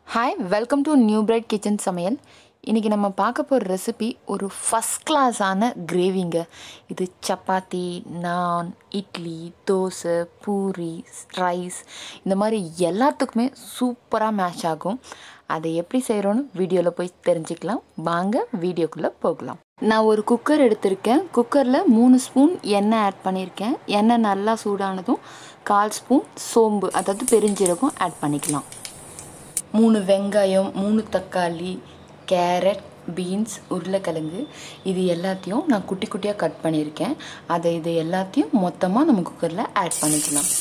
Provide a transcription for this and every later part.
hi welcome to new bright kitchen சமையல் இன்றைக்கி நம்ம பார்க்க போகிற ரெசிபி ஒரு ஃபஸ்ட் கிளாஸான கிரேவிங்க இது சப்பாத்தி நான் இட்லி தோசை பூரி ரைஸ் இந்த மாதிரி எல்லாத்துக்குமே சூப்பராக மேட்ச் ஆகும் அதை எப்படி செய்கிறோன்னு வீடியோவில் போய் தெரிஞ்சுக்கலாம் வாங்க வீடியோக்குள்ளே போகலாம் நான் ஒரு குக்கர் எடுத்திருக்கேன் குக்கரில் மூணு ஸ்பூன் எண்ணெய் ஆட் பண்ணியிருக்கேன் எண்ணெய் நல்லா சூடானதும் கால் ஸ்பூன் சோம்பு அதாவது பெருஞ்சீரகம் ஆட் பண்ணிக்கலாம் மூணு வெங்காயம் மூணு தக்காளி கேரட் பீன்ஸ் உருளைக்கிழங்கு இது எல்லாத்தையும் நான் குட்டி குட்டியாக கட் பண்ணியிருக்கேன் அதை இது எல்லாத்தையும் மொத்தமாக நம்ம குக்கரில் ஆட் பண்ணிக்கலாம்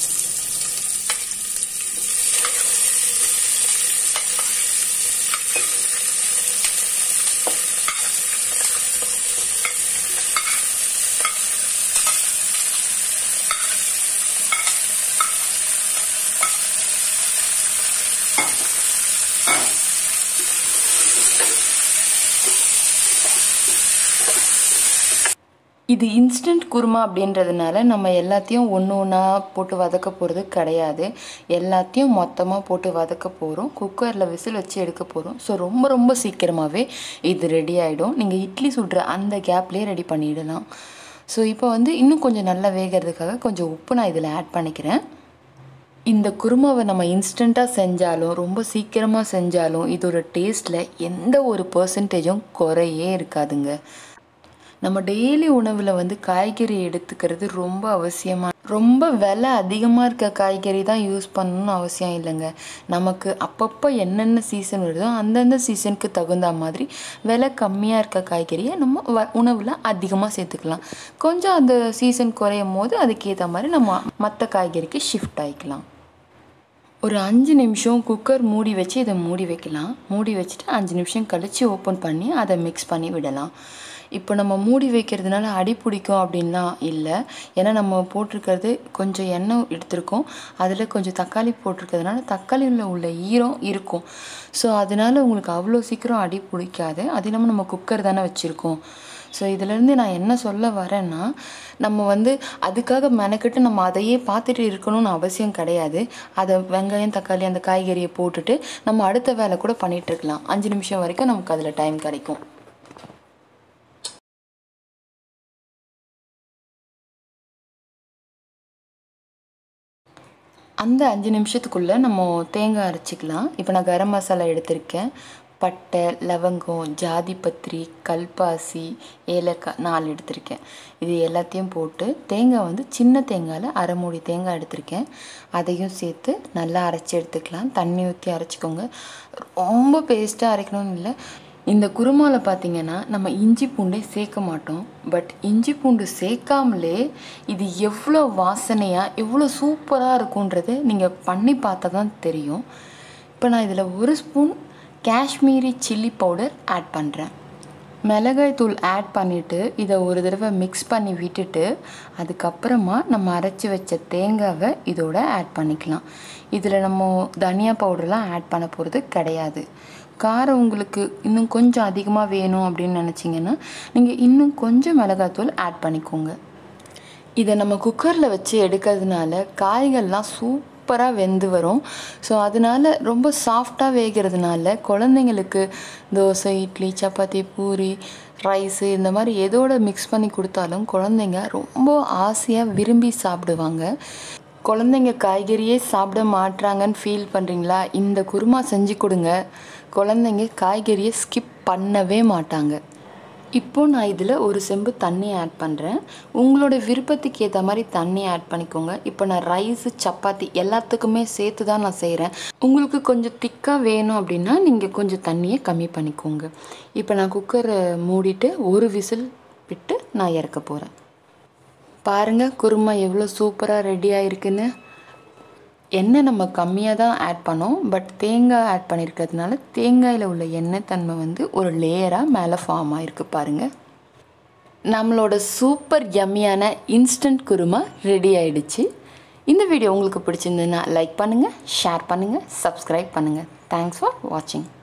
இது இன்ஸ்டன்ட் குருமா அப்படின்றதுனால நம்ம எல்லாத்தையும் ஒன்று ஒன்றா போட்டு வதக்க போகிறது கிடையாது எல்லாத்தையும் மொத்தமாக போட்டு வதக்க போகிறோம் குக்கரில் விசில் வச்சு எடுக்க போகிறோம் ஸோ ரொம்ப ரொம்ப சீக்கிரமாகவே இது ரெடி ஆகிடும் நீங்கள் இட்லி சுடுற அந்த கேப்லேயே ரெடி பண்ணிடலாம் ஸோ இப்போ வந்து இன்னும் கொஞ்சம் நல்லா வேகிறதுக்காக கொஞ்சம் உப்பு நான் இதில் ஆட் பண்ணிக்கிறேன் இந்த குருமாவை நம்ம இன்ஸ்டண்ட்டாக செஞ்சாலும் ரொம்ப சீக்கிரமாக செஞ்சாலும் இதோட டேஸ்ட்டில் எந்த ஒரு பர்சன்டேஜும் குறையே இருக்காதுங்க நம்ம டெய்லி உணவில் வந்து காய்கறி எடுத்துக்கிறது ரொம்ப அவசியமாக ரொம்ப விலை அதிகமாக இருக்க காய்கறி தான் யூஸ் பண்ணணும்னு அவசியம் இல்லைங்க நமக்கு அப்பப்போ என்னென்ன சீசன் வருதோ அந்தந்த சீசனுக்கு தகுந்த மாதிரி விலை கம்மியாக இருக்க காய்கறியை நம்ம வ உணவில் அதிகமாக சேர்த்துக்கலாம் கொஞ்சம் அந்த சீசன் குறையும் போது அதுக்கேற்ற மாதிரி நம்ம மற்ற காய்கறிக்கு ஷிஃப்ட் ஆகிக்கலாம் ஒரு அஞ்சு நிமிஷம் குக்கர் மூடி வச்சு இதை மூடி வைக்கலாம் மூடி வச்சுட்டு அஞ்சு நிமிஷம் கழித்து ஓப்பன் பண்ணி அதை மிக்ஸ் பண்ணி விடலாம் இப்போ நம்ம மூடி வைக்கிறதுனால அடி பிடிக்கும் அப்படின்லாம் இல்லை ஏன்னா நம்ம போட்டிருக்கிறது கொஞ்சம் எண்ணெய் எடுத்திருக்கோம் அதில் கொஞ்சம் தக்காளி போட்டிருக்கிறதுனால தக்காளியில் உள்ள ஈரம் இருக்கும் ஸோ அதனால உங்களுக்கு அவ்வளோ சீக்கிரம் அடி பிடிக்காது அது இல்லாமல் நம்ம குக்கர் தானே வச்சுருக்கோம் ஸோ இதிலேருந்து நான் என்ன சொல்ல வரேன்னா நம்ம வந்து அதுக்காக மெனக்கிட்டு நம்ம அதையே பார்த்துட்டு இருக்கணும்னு அவசியம் கிடையாது அதை வெங்காயம் தக்காளி அந்த காய்கறியை போட்டுட்டு நம்ம அடுத்த வேலை கூட பண்ணிகிட்டு இருக்கலாம் அஞ்சு நிமிஷம் வரைக்கும் நமக்கு அதில் டைம் கிடைக்கும் அந்த அஞ்சு நிமிஷத்துக்குள்ளே நம்ம தேங்காய் அரைச்சிக்கலாம் இப்போ நான் கரம் மசாலா எடுத்திருக்கேன் பட்டை லவங்கம் ஜாதிபத்திரி கல்பாசி ஏலக்காய் நாலு எடுத்திருக்கேன் இது எல்லாத்தையும் போட்டு தேங்காய் வந்து சின்ன தேங்காயில் அரை மூடி தேங்காய் எடுத்திருக்கேன் அதையும் சேர்த்து நல்லா அரைச்சி எடுத்துக்கலாம் தண்ணி ஊற்றி அரைச்சிக்கோங்க ரொம்ப பேஸ்ட்டாக அரைக்கணும்னு இல்லை இந்த குருமாவில் பார்த்தீங்கன்னா நம்ம இஞ்சி பூண்டே சேர்க்க மாட்டோம் பட் இஞ்சி பூண்டு சேர்க்காமலே இது எவ்வளோ வாசனையாக எவ்வளோ சூப்பராக இருக்குன்றது நீங்கள் பண்ணி பார்த்தா தான் தெரியும் இப்போ நான் இதில் ஒரு spoon Kashmiri chilli powder add பண்ணுறேன் மிளகாய் தூள் ஆட் பண்ணிவிட்டு இதை ஒரு தடவை மிக்ஸ் பண்ணி விட்டுட்டு அதுக்கப்புறமா நம்ம அரைச்சி வச்ச தேங்காவை இதோட ஆட் பண்ணிக்கலாம் இதில் நம்ம தனியா பவுடர்லாம் ஆட் பண்ண போகிறது கிடையாது காரம் உங்களுக்கு இன்னும் கொஞ்சம் அதிகமாக வேணும் அப்படின்னு நினச்சிங்கன்னா நீங்கள் இன்னும் கொஞ்சம் மிளகாத்தூள் ஆட் பண்ணிக்கோங்க இதை நம்ம குக்கரில் வச்சு எடுக்கிறதுனால காய்கள்லாம் சூப்பராக வெந்து வரும் ஸோ அதனால் ரொம்ப சாஃப்டாக வேகிறதுனால குழந்தைங்களுக்கு தோசை இட்லி சப்பாத்தி பூரி ரைஸு இந்த மாதிரி எதோட மிக்ஸ் பண்ணி கொடுத்தாலும் குழந்தைங்க ரொம்ப ஆசையாக விரும்பி சாப்பிடுவாங்க குழந்தைங்க காய்கறியே சாப்பிட மாட்றாங்கன்னு ஃபீல் பண்ணுறீங்களா இந்த குருமா செஞ்சு கொடுங்க குழந்தைங்க காய்கறியை ஸ்கிப் பண்ணவே மாட்டாங்க இப்போது நான் இதில் ஒரு செம்பு தண்ணி ஆட் பண்ணுறேன் உங்களோட விருப்பத்துக்கு ஏற்ற மாதிரி தண்ணி ஆட் பண்ணிக்கோங்க இப்போ நான் ரைஸு சப்பாத்தி எல்லாத்துக்குமே சேர்த்து தான் நான் செய்கிறேன் உங்களுக்கு கொஞ்சம் திக்காக வேணும் அப்படின்னா நீங்கள் கொஞ்சம் தண்ணியை கம்மி பண்ணிக்கோங்க இப்போ நான் குக்கரை மூடிட்டு ஒரு விசில் விட்டு நான் இறக்க போகிறேன் பாருங்கள் குருமா எவ்வளோ சூப்பராக ரெடி ஆகிருக்குன்னு எண்ணெய் நம்ம கம்மியாக தான் ஆட் பண்ணோம் பட் தேங்காய் ஆட் பண்ணியிருக்கிறதுனால தேங்காயில் உள்ள எண்ணெய் தன்மை வந்து ஒரு லேயராக மேலே ஃபார்ம் ஆகிருக்கு பாருங்கள் நம்மளோட சூப்பர் யம்மியான இன்ஸ்டன்ட் குருமா ரெடி ஆயிடுச்சு இந்த வீடியோ உங்களுக்கு பிடிச்சிருந்ததுன்னா லைக் பண்ணுங்கள் ஷேர் பண்ணுங்கள் சப்ஸ்கிரைப் பண்ணுங்கள் தேங்க்ஸ் ஃபார் வாட்சிங்